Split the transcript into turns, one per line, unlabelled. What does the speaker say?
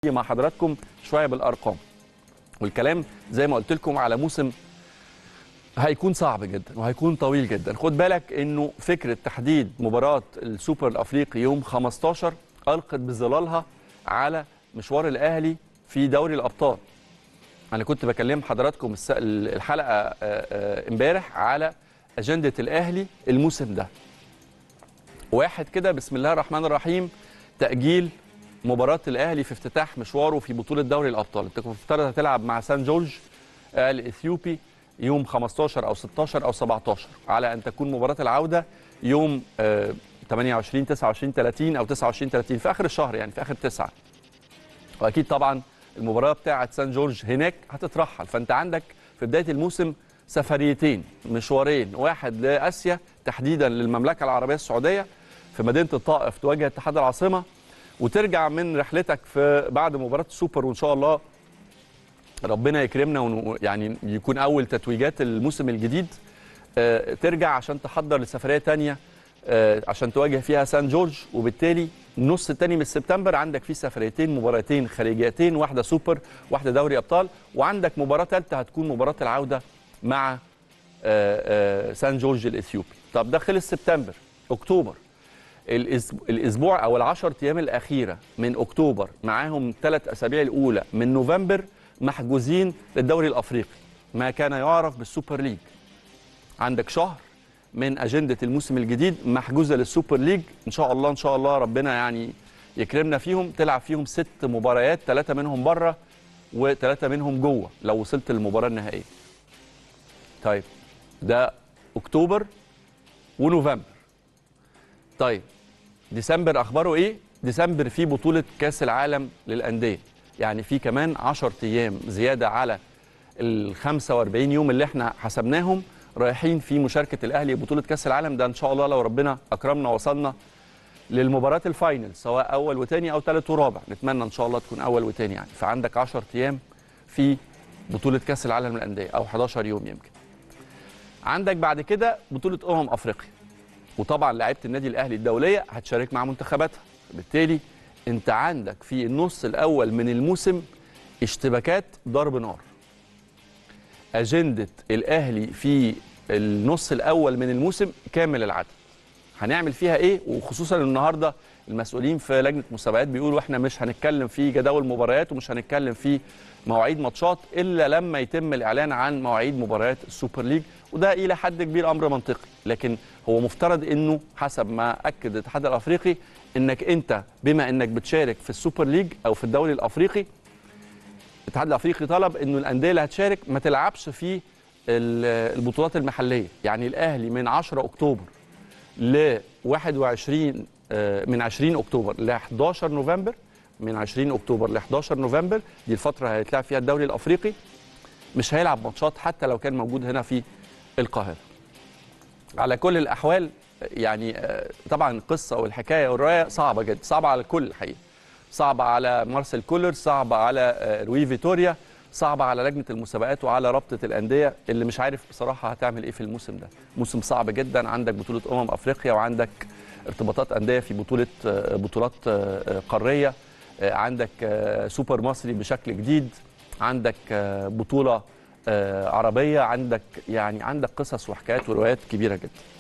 مع حضراتكم شويه بالارقام والكلام زي ما قلت لكم على موسم هيكون صعب جدا وهيكون طويل جدا خد بالك انه فكره تحديد مباراه السوبر الافريقي يوم 15 القت بظلالها على مشوار الاهلي في دوري الابطال انا كنت بكلم حضراتكم الس- الحلقه آه، آه، امبارح على اجنده الاهلي الموسم ده واحد كده بسم الله الرحمن الرحيم تاجيل مباراه الاهلي في افتتاح مشواره في بطوله دوري الابطال انت كنت مفترض هتلعب مع سان جورج آه، الاثيوبي يوم 15 او 16 او 17 على ان تكون مباراه العوده يوم آه، 28 29 30 او 29 30 في اخر الشهر يعني في اخر تسعه واكيد طبعا المباراه بتاعه سان جورج هناك هتترحل فانت عندك في بدايه الموسم سفريتين مشوارين واحد لاسيا تحديدا للمملكه العربيه السعوديه في مدينه الطائف تواجه اتحاد العاصمه وترجع من رحلتك في بعد مباراه السوبر وان شاء الله ربنا يكرمنا ون- يعني يكون اول تتويجات الموسم الجديد آه، ترجع عشان تحضر لسفريه تانية آه، عشان تواجه فيها سان جورج وبالتالي النص الثاني من سبتمبر عندك فيه سفريتين مباراتين خارجيتين واحده سوبر واحده دوري ابطال وعندك مباراه ثالثه هتكون مباراه العوده مع آه، آه، سان جورج الاثيوبي طب ده خلص سبتمبر اكتوبر الأسب- الاسبوع او العشر ايام الاخيره من اكتوبر معاهم ثلاث اسابيع الاولى من نوفمبر محجوزين للدوري الافريقي ما كان يعرف بالسوبر ليج عندك شهر من اجنده الموسم الجديد محجوزه للسوبر ليج ان شاء الله ان شاء الله ربنا يعني يكرمنا فيهم تلعب فيهم ست مباريات ثلاثه منهم بره وثلاثه منهم جوه لو وصلت للمباراه النهائيه طيب ده اكتوبر ونوفمبر طيب ديسمبر اخباره ايه ديسمبر فيه بطوله كاس العالم للانديه يعني في كمان 10 ايام زياده على ال 45 يوم اللي احنا حسبناهم رايحين في مشاركه الاهلي بطوله كاس العالم ده ان شاء الله لو ربنا اكرمنا وصلنا للمباراه الفاينل سواء اول وثاني او ثالث ورابع نتمنى ان شاء الله تكون اول وثاني يعني فعندك 10 ايام في بطوله كاس العالم للانديه او 11 يوم يمكن عندك بعد كده بطوله امم افريقيا وطبعا لعيبه النادي الاهلي الدوليه هتشارك مع منتخباتها بالتالي انت عندك في النص الاول من الموسم اشتباكات ضرب نار اجنده الاهلي في النص الاول من الموسم كامل العدد هنعمل فيها ايه وخصوصا النهارده المسؤولين في لجنه مسابقات بيقولوا احنا مش هنتكلم في جداول مباريات ومش هنتكلم في مواعيد ماتشات الا لما يتم الاعلان عن مواعيد مباريات السوبر ليج وده الى حد كبير امر منطقي لكن هو مفترض انه حسب ما اكد الاتحاد الافريقي انك انت بما انك بتشارك في السوبر ليج او في الدوري الافريقي الاتحاد الافريقي طلب انه الانديه اللي هتشارك ما تلعبش في ال- البطولات المحليه يعني الاهلي من 10 اكتوبر ل 21 آه، من 20 اكتوبر ل 11 نوفمبر من 20 اكتوبر ل 11 نوفمبر دي الفتره هيتلعب فيها الدوري الافريقي مش هيلعب ماتشات حتى لو كان موجود هنا في القاهره على كل الاحوال يعني آه، طبعا القصه والحكايه والروايه صعبه جدا صعبه على الكل الحقيقه صعبه على مارسيل كولر صعبه على آه، روي فيتوريا صعبه على لجنه المسابقات وعلى رابطه الانديه اللي مش عارف بصراحه هتعمل ايه في الموسم ده موسم صعب جدا عندك بطوله امم افريقيا وعندك ارتباطات انديه في بطوله آه، بطولات آه، آه، قاريه آه، عندك آه، سوبر مصري بشكل جديد عندك آه، بطوله آه، عربيه عندك يعني عندك قصص وحكايات وروايات كبيره جدا